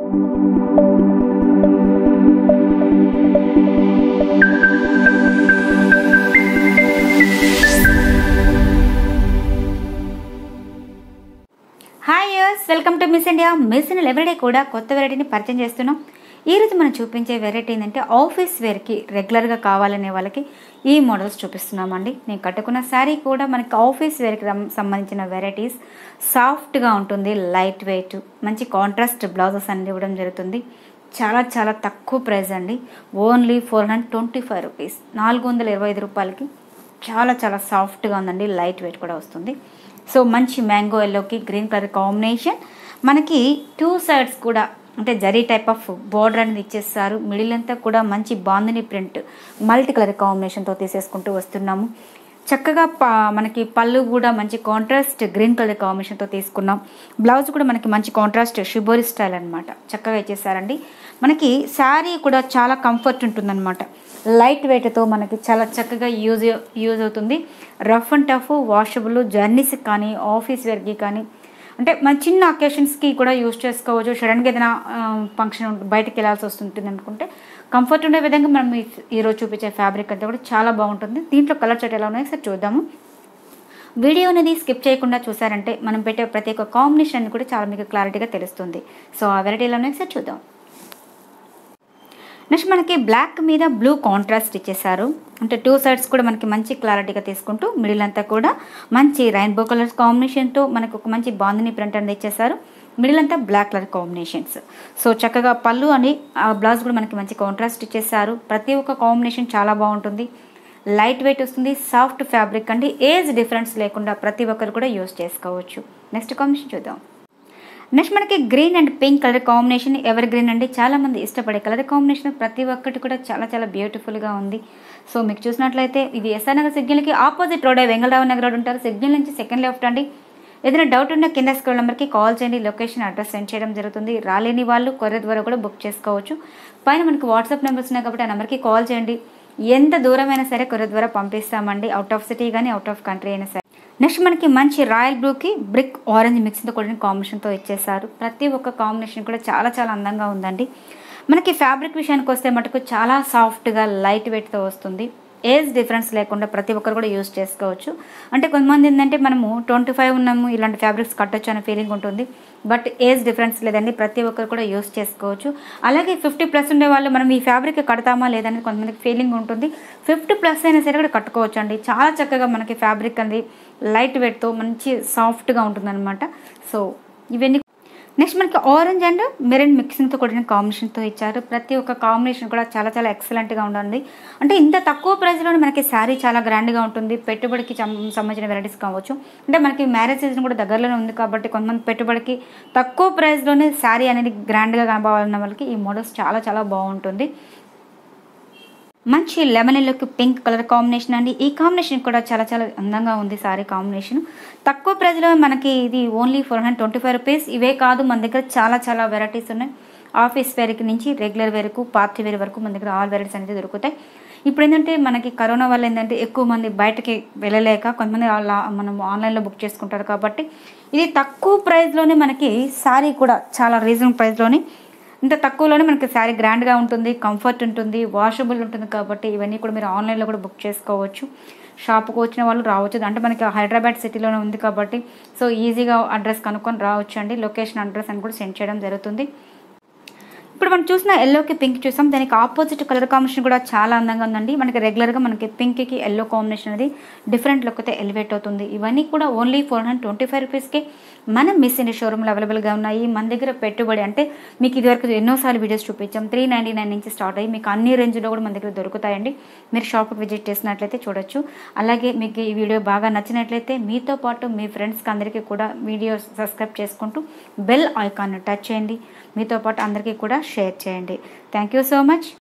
hi యూస్ welcome to Miss India Miss India everyday కూడా కొత్త వెరైటీని పరిచయం చేస్తున్నాం ఈరోజు మనం చూపించే వెరైటీ ఏంటంటే ఆఫీస్ వేర్కి రెగ్యులర్గా కావాలనే వాళ్ళకి ఈ మోడల్స్ చూపిస్తున్నామండి నేను కట్టుకున్న శారీ కూడా మనకి ఆఫీస్ వేర్కి రం- సంబంధించిన వెరైటీస్ సాఫ్ట్గా ఉంటుంది లైట్ వెయిట్ మంచి కాంట్రాస్ట్ బ్లౌజెస్ అనేది ఇవ్వడం జరుగుతుంది చాలా చాలా తక్కువ ప్రైస్ అండి only four hundred twenty five rupees నాలుగు వందల ఇరవై ఐదు రూపాయలకి చాలా చాలా సాఫ్ట్గా ఉందండి లైట్ వెయిట్ కూడా వస్తుంది సో మంచి మ్యాంగో ఎల్లోకి గ్రీన్ కలర్ కాంబినేషన్ మనకి టూ సైడ్స్ కూడా అంటే జరీ టైప్ ఆఫ్ బోర్డర్ అనేది ఇచ్చేస్తారు మిడిల్ అంతా కూడా మంచి బాందిని ప్రింట్ మల్టీ కలర్ కాంబినేషన్తో తీసేసుకుంటూ వస్తున్నాము చక్కగా ప మనకి పళ్ళు కూడా మంచి కాంట్రాస్ట్ గ్రీన్ కలర్ కాంబినేషన్తో తీసుకున్నాం బ్లౌజ్ కూడా మనకి మంచి కాంట్రాస్ట్ షిబోరి స్టైల్ అనమాట చక్కగా ఇచ్చేసారండి మనకి శారీ కూడా చాలా కంఫర్ట్ ఉంటుందన్నమాట లైట్ వెయిట్తో మనకి చాలా చక్కగా యూజ్ యూజ్ అవుతుంది రఫ్ అండ్ టఫ్ వాషబుల్ జర్నీస్కి కానీ ఆఫీస్ వేర్కి కానీ అంటే మన చిన్న అకేషన్స్కి కూడా యూజ్ చేసుకోవచ్చు సడన్గా ఏదైనా ఫంక్షన్ బయటకు వెళ్ళాల్సి వస్తుంటుంది అనుకుంటే కంఫర్ట్ ఉండే విధంగా మనం ఈ- ఈరోజు చూపించే ఫ్యాబ్రిక్ అంతా కూడా చాలా బాగుంటుంది దీంట్లో కలర్ చెట్ ఎలా ఉన్నాయో సార్ చూద్దాము వీడియో అనేది స్కిప్ చేయకుండా చూసారంటే మనం పెట్టే ప్రతి ఒక్క కాంబినేషన్ కూడా చాలా మీకు క్లారిటీగా తెలుస్తుంది సో ఆ వెరైటీ ఎలా ఉన్నాయో సార్ చూద్దాం నెక్స్ట్ మనకి బ్లాక్ మీద బ్లూ కాంట్రాస్ట్ ఇచ్చేసారు అంటే టూ సైడ్స్ కూడా మనకి మంచి క్లారిటీగా తీసుకుంటూ మిడిల్ అంతా కూడా మంచి రైన్బో కలర్స్ కాంబినేషన్తో మనకు ఒక మంచి బాందిని ప్రింట్ అనేది ఇచ్చేసారు మిడిల్ అంతా బ్లాక్ కలర్ కాంబినేషన్స్ సో చక్కగా పళ్ళు అని ఆ బ్లౌజ్ కూడా మనకి మంచి కాంట్రాస్ట్ ఇచ్చేసారు ప్రతి ఒక్క కాంబినేషన్ చాలా బాగుంటుంది లైట్ వెయిట్ వస్తుంది సాఫ్ట్ ఫ్యాబ్రిక్ అండి ఏజ్ డిఫరెన్స్ లేకుండా ప్రతి ఒక్కరు కూడా యూస్ చేసుకోవచ్చు నెక్స్ట్ కాంబినేషన్ చూద్దాం నెక్స్ట్ మనకి green and pink colour combination ever green అండి చాలా మంది ఇష్టపడే కలర్ కాంబినేషన్ ప్రతి ఒక్కటి కూడా చాలా చాలా బ్యూటిఫుల్గా ఉంది సో మీకు చూసినట్లయితే ఇది ఎస్ఆర్ నగర్ సిగ్నల్కి opposite road Vengalarao Nagar road ఉంటారు సిగ్నల్ నుంచి సెకండ్ లెఫ్ట్ అండి ఏదైనా డౌట్ ఉన్నా కింద స్క్రోల్ నెంబర్కి కాల్ చేయండి లొకేషన్ అడ్రస్ సెండ్ చేయడం జరుగుతుంది రాలేని వాళ్ళు కొరియర్ ద్వారా కూడా బుక్ చేసుకోవచ్చు పైన మనకి వాట్సాప్ నెంబర్స్ ఉన్నాయి కాబట్టి ఆ నెంబర్కి కాల్ చేయండి ఎంత దూరమైనా సరే కొరియర్ ద్వారా పంపిస్తామండి అవుట్ ఆఫ్ సిటీ కానీ అవుట్ ఆఫ్ కంట్రీ అయినా సరే నెక్స్ట్ మనకి మంచి రాయల్ బ్లూకి బ్రిక్ ఆరెంజ్ మిక్స్తో కూడిన కాంబినేషన్తో ఇచ్చేసారు ప్రతి ఒక్క కాంబినేషన్ కూడా చాలా చాలా అందంగా ఉందండి మనకి ఫ్యాబ్రిక్ విషయానికి వస్తే మటుకు చాలా సాఫ్ట్గా లైట్ వెయిట్తో వస్తుంది ఏజ్ డిఫరెన్స్ లేకుండా ప్రతి ఒక్కరు కూడా యూజ్ చేసుకోవచ్చు అంటే కొంతమంది ఏంటంటే మనము ట్వంటీ ఫైవ్ ఉన్నాము ఇలాంటి ఫ్యాబ్రిక్స్ కట్టొచ్చు అనే ఫీలింగ్ ఉంటుంది బట్ ఏజ్ డిఫరెన్స్ లేదండి ప్రతి ఒక్కరు కూడా యూజ్ చేసుకోవచ్చు అలాగే ఫిఫ్టీ ప్లస్ ఉండే వాళ్ళు మనం ఈ ఫ్యాబ్రిక్ కడతామా లేదని కొంతమందికి ఫీలింగ్ ఉంటుంది ఫిఫ్టీ ప్లస్ అయినా సరే కూడా కట్టుకోవచ్చు అండి చాలా చక్కగా మనకి ఫ్యాబ్రిక్ అనేది లైట్ వెయిట్తో మంచి సాఫ్ట్గా ఉంటుందన్నమాట సో ఇవన్నీ నెక్స్ట్ మనకి ఆరెంజ్ అండ్ మెరూన్ మిక్సింగ్తో కూడిన కాంబినేషన్తో ఇచ్చారు ప్రతి ఒక్క కాంబినేషన్ కూడా చాలా చాలా ఎక్సలెంట్గా ఉంటుంది అంటే ఇంత తక్కువ ప్రైస్లోనే మనకి శారీ చాలా గ్రాండ్గా ఉంటుంది పెట్టుబడికి సం- సంబంధించిన వెరైటీస్ కావచ్చు అంటే మనకి మ్యారేజ్ సీజన్ కూడా దగ్గరలోనే ఉంది కాబట్టి కొంతమంది పెట్టుబడికి తక్కువ ప్రైస్లోనే శారీ అనేది గ్రాండ్గా కనబడాలన్న వాళ్ళకి ఈ మోడల్స్ చాలా చాలా బాగుంటుంది మంచి లెమన్ ఎల్లోకి పింక్ కలర్ కాంబినేషన్ అండి ఈ కాంబినేషన్ కూడా చాలా చాలా అందంగా ఉంది సారీ కాంబినేషన్ తక్కువ ప్రైస్లో మనకి ఇది only four hundred twenty five rupees ఇవే కాదు మన దగ్గర చాలా చాలా వెరైటీస్ ఉన్నాయి ఆఫీస్ వేర్కి నుంచి రెగ్యులర్ వేర్కు పార్టీ వేర్ వరకు మన దగ్గర ఆల్ వెరైటీస్ అనేది దొరుకుతాయి ఇప్పుడు ఏంటంటే మనకి కరోనా వల్ల ఏంటంటే ఎక్కువ మంది బయటకి వెళ్ళలేక కొంతమంది అలా మనం ఆన్లైన్లో బుక్ చేసుకుంటారు కాబట్టి ఇది తక్కువ ప్రైస్లోనే మనకి శారీ కూడా చాలా రీజనబుల్ ప్రైస్లోనే ఇంత తక్కువలోనే మనకి శారీ గ్రాండ్గా ఉంటుంది కంఫర్ట్ ఉంటుంది వాషబుల్ ఉంటుంది కాబట్టి ఇవన్నీ కూడా మీరు ఆన్లైన్లో కూడా బుక్ చేసుకోవచ్చు షాప్కి వచ్చిన వాళ్ళు రావచ్చు అంటే మనకి హైదరాబాద్ సిటీలోనే ఉంది కాబట్టి సో ఈజీగా అడ్రస్ కనుక్కొని రావచ్చు అండి లొకేషన్ అడ్రస్ అని కూడా సెండ్ చేయడం జరుగుతుంది ఇప్పుడు మనం చూసిన ఎల్లోకి పింక్ చూసాం దానికి ఆపోజిట్ కలర్ కాంబినేషన్ కూడా చాలా అందంగా ఉందండి మనకి రెగ్యులర్గా మనకి పింక్కి ఎల్లో కాంబినేషన్ అనేది డిఫరెంట్ లుక్ అయితే ఎలివేట్ అవుతుంది ఇవన్నీ కూడా only four hundred twenty five రూపీస్కి మనం మిస్ ఇండియా షోరూమ్లో అవైలబుల్గా ఉన్నాయి మన దగ్గర పెట్టుబడి అంటే మీకు ఇదివరకు ఎన్నోసార్లు వీడియోస్ చూపించాం త్రీ నైంటీ నైన్ నుంచి స్టార్ట్ అయ్యి మీకు అన్ని రేంజ్లో కూడా మన దగ్గర దొరుకుతాయండి మీరు షాప్కి విజిట్ చేసినట్లయితే చూడొచ్చు అలాగే మీకు ఈ వీడియో బాగా నచ్చినట్లయితే మీతో పాటు మీ ఫ్రెండ్స్కి అందరికీ కూడా వీడియో సబ్స్క్రైబ్ చేసుకుంటూ బెల్ ఐకాన్ టచ్ చేయండి మీతో పాటు అందరికీ కూడా షేర్ చేయండి థ్యాంక్ యూ సో మచ్